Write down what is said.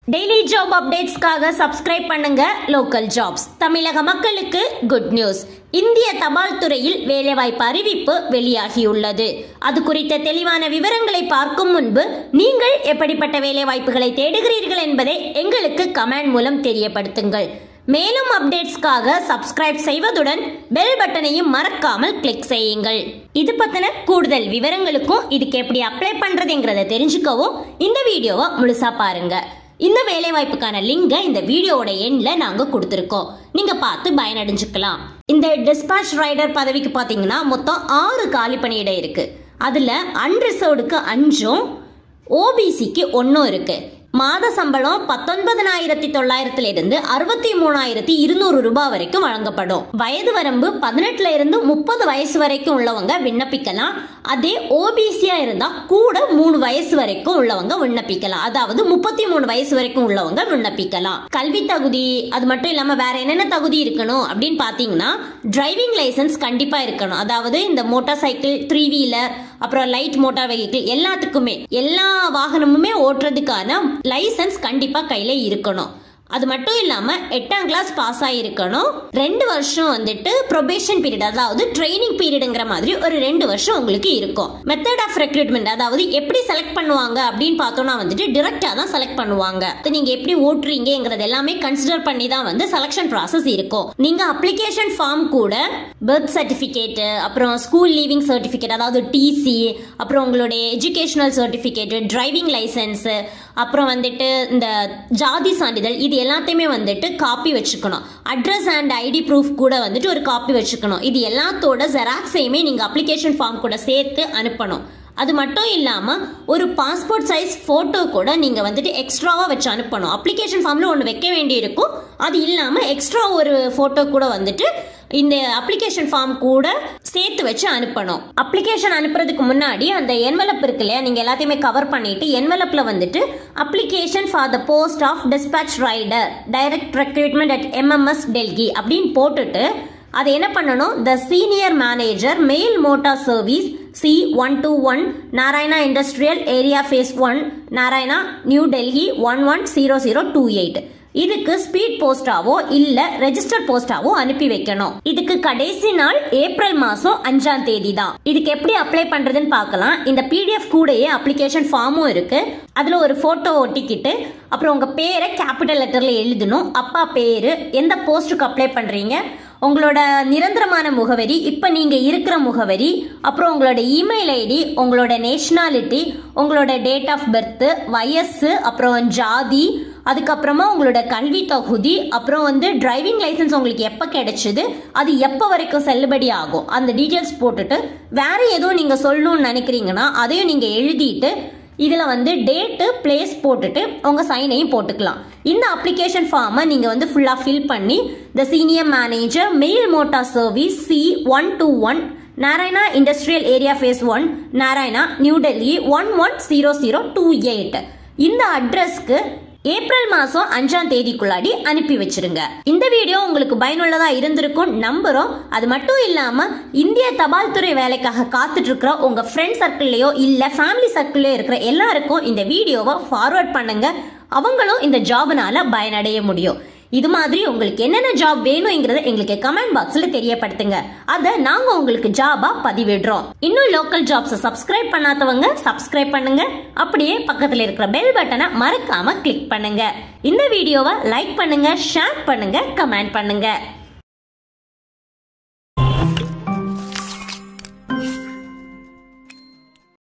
daily job அப்டேட்ஸ்க்காக subscribe பண்ணுங்க local jobs தமிழக மக்களுக்கு குட் நியூஸ் இந்திய தபால் துறையில் வேலைவாய்ப்பு அறிவிப்பு வெளியாகியுள்ளது அது குறித்த தெளிவான விவரங்களை பார்க்கும் முன்பு நீங்கள் எப்படிப்பட்ட வேலைவாய்ப்புகளை தேடுகிறீர்கள் என்பதை எங்களுக்கு கமெண்ட் மூலம் தெரியப்படுத்துங்கள் மேலும் அப்டேட்ஸ்க்காக சப்ஸ்கிரைப் செய்வதுடன் பெல் பட்டனையும் மறக்காமல் கிளிக் செய்யுங்கள் இது பத்தின கூடுதல் விவரங்களுக்கும் இதுக்கு எப்படி அப்ளை பண்றதுங்கிறத தெரிஞ்சுக்கவும் இந்த வீடியோவை முழுசா பாருங்க இந்த வேலைவாய்ப்புக்கான லிங்கை இந்த வீடியோவோட எண்ட்ல நாங்க கொடுத்துருக்கோம் நீங்க பார்த்து பயனடைஞ்சுக்கலாம் இந்த டிஸ்பாச் ரைடர் பதவிக்கு பாத்தீங்கன்னா மொத்தம் ஆறு காலி பணியிடம் இருக்கு அதுல அன்ரிசர்வ்டுக்கு அஞ்சும் ஓபிசிக்கு ஒன்றும் இருக்கு மாத சம்பளம் பத்தொன்பதனாயிரத்தி தொள்ளாயிரத்துல இருந்து அறுபத்தி மூணாயிரத்தி இருநூறு ரூபாய் வரைக்கும் வழங்கப்படும் வயது வரம்பு பதினெட்டுல இருந்து முப்பது வயசு வரைக்கும் உள்ளவங்க விண்ணப்பிக்கலாம் அதே ஓபிசியா இருந்தா கூட மூணு வயசு வரைக்கும் உள்ளவங்க விண்ணப்பிக்கலாம் அதாவது முப்பத்தி மூணு வயசு வரைக்கும் உள்ளவங்க விண்ணப்பிக்கலாம் கல்வி தகுதி அது மட்டும் இல்லாம வேற என்னென்ன தகுதி இருக்கணும் அப்படின்னு பாத்தீங்கன்னா டிரைவிங் லைசன்ஸ் கண்டிப்பா இருக்கணும் அதாவது இந்த மோட்டார் சைக்கிள் த்ரீ வீலர் அப்புறம் லைட் மோட்டார் வெஹிக்கிள் எல்லாத்துக்குமே எல்லா வாகனமுமே ஓட்டுறதுக்கான லைசன்ஸ் கண்டிப்பா கையில இருக்கணும் அது மட்டும் இல்லாம எட்டாம் கிளாஸ் பாஸ் ஆயிருக்கணும் ரெண்டு வருஷம் வந்துட்டு ப்ரொபேஷன் பீரியட் அதாவது ட்ரைனிங் பீரியடுங்கிற மாதிரி ஒரு ரெண்டு வருஷம் உங்களுக்கு இருக்கும் மெத்தட் ஆஃப் ரெக்ரூட்மெண்ட் அதாவது எப்படி செலக்ட் பண்ணுவாங்க அப்படின்னு பார்த்தோம்னா வந்துட்டு டிரெக்டா தான் செலக்ட் பண்ணுவாங்க அது நீங்க எப்படி ஓட்டுறீங்கிறது எல்லாமே கன்சிடர் பண்ணி தான் வந்து செலக்ஷன் ப்ராசஸ் இருக்கும் நீங்க அப்ளிகேஷன் ஃபார்ம் கூட பர்த் சர்டிபிகேட் அப்புறம் ஸ்கூல் லீவிங் சர்டிபிகேட் அதாவது டிசி அப்புறம் உங்களுடைய எஜுகேஷனல் சர்டிபிகேட் டிரைவிங் லைசன்ஸ் அப்புறம் வந்துட்டு இந்த ஜாதி சான்றிதழ் இது எல்லாத்தையுமே வந்துட்டு காப்பி வச்சுக்கணும் அட்ரஸ் அண்ட் ஐடி ப்ரூஃப் கூட வந்துட்டு ஒரு காப்பி வச்சுக்கணும் இது எல்லாத்தோட ஜெராக்ஸையுமே நீங்கள் அப்ளிகேஷன் ஃபார்ம் கூட சேர்த்து அனுப்பணும் அது மட்டும் இல்லாமல் ஒரு பாஸ்போர்ட் சைஸ் ஃபோட்டோ கூட நீங்கள் வந்துட்டு எக்ஸ்ட்ராவாக வச்சு அனுப்பணும் அப்ளிகேஷன் ஃபார்மில் ஒன்று வைக்க வேண்டியிருக்கும் அது இல்லாமல் எக்ஸ்ட்ரா ஒரு ஃபோட்டோ கூட வந்துட்டு இந்த அப்ளிகேஷன் ஃபார்ம் கூட சேர்த்து வச்சு அனுப்பணும் அப்ளிகேஷன் அனுப்புறதுக்கு முன்னாடி அந்த என்வலப் இருக்கு இல்லையா நீங்கள் எல்லாத்தையுமே கவர் பண்ணிட்டு என்வலப்பில் வந்துட்டு application for the post of dispatch rider direct recruitment at MMS Delhi அப்படின்னு போட்டுட்டு அதை என்ன பண்ணணும் the senior manager mail motor service C one two one Narayana industrial area phase one Narayana new Delhi one one zero zero two eight இதுக்கு speed போஸ்டாவோ இல்ல register போஸ்டாவோ அனுப்பி வைக்கணும் இதுக்கு கடைசி நாள் ஏப்ரல் மாசம் அஞ்சாம் தேதி தான் இதுக்கு எப்படி அப்ளை பண்றதுன்னு பார்க்கலாம் இந்த பிடிஎஃப் கூடயே அப்ளிகேஷன் ஃபார்மும் இருக்கு அதுல ஒரு போட்டோ ஒட்டிக்கிட்டு அப்புறம் உங்க பேரை கேபிட்டல் லெட்டர்ல எழுதணும் அப்பா பேரு எந்த போஸ்ட்டுக்கு அப்ளை பண்றீங்க உங்களோட நிரந்தரமான முகவரி இப்போ நீங்கள் இருக்கிற முகவரி அப்புறம் உங்களோட இமெயில் ஐடி உங்களோட நேஷனாலிட்டி உங்களோட டேட் ஆஃப் பர்த்து வயசு அப்புறம் ஜாதி அதுக்கப்புறமா உங்களோட கல்வி தகுதி அப்புறம் வந்து டிரைவிங் லைசன்ஸ் உங்களுக்கு எப்போ கிடைச்சது அது எப்போ வரைக்கும் செல்லுபடி ஆகும் அந்த டீட்டெயில்ஸ் போட்டுட்டு வேற எதுவும் நீங்கள் சொல்லணும்னு நினைக்கிறீங்கன்னா அதையும் நீங்கள் எழுதிட்டு இதில் வந்து டேட்டு பிளேஸ் போட்டுட்டு உங்கள் சைனையும் போட்டுக்கலாம் இந்த அப்ளிகேஷன் ஃபார்மை நீங்கள் வந்து ஃபுல்லாக ஃபில் பண்ணி the senior manager mail motor service C one two one Narayana industrial area phase one Narayana new Delhi one one zero zero two eight இந்த அட்ரஸ்க்கு ஏப்ரல் மாசம் அஞ்சாம் தேதிக்குள்ளாடி அனுப்பி வச்சிருங்க இந்த வீடியோ உங்களுக்கு பயனுள்ளதா இருந்திருக்கும் நம்புறோம் அது மட்டும் இல்லாம இந்திய தபால் துறை வேலைக்காக காத்துட்டு இருக்கிற உங்க ஃப்ரெண்ட் சர்க்கிள்லயோ இல்ல ஃபேமிலி சர்க்கிள்லயோ இருக்கிற எல்லாருக்கும் இந்த வீடியோவை ஃபார்வர்ட் பண்ணுங்க அவங்களும் இந்த ஜாப்னால பயனடைய முடியும் இது மாதிரி உங்களுக்கு என்னென்ன ஜாப் வேணுங்கிறத எங்களுக்கு கமெண்ட் பாக்ஸ்ல தெரியப்படுத்துங்க அதை நாங்க உங்களுக்கு ஜாபா பதிவிடுறோம் இன்னும் லோக்கல் ஜாப்ஸ் சப்ஸ்கிரைப் பண்ணாதவங்க சப்ஸ்கிரைப் பண்ணுங்க அப்படியே பக்கத்துல இருக்கிற பெல் பட்டனை மறக்காம கிளிக் பண்ணுங்க இந்த வீடியோவை லைக் பண்ணுங்க ஷேர் பண்ணுங்க கமெண்ட் பண்ணுங்க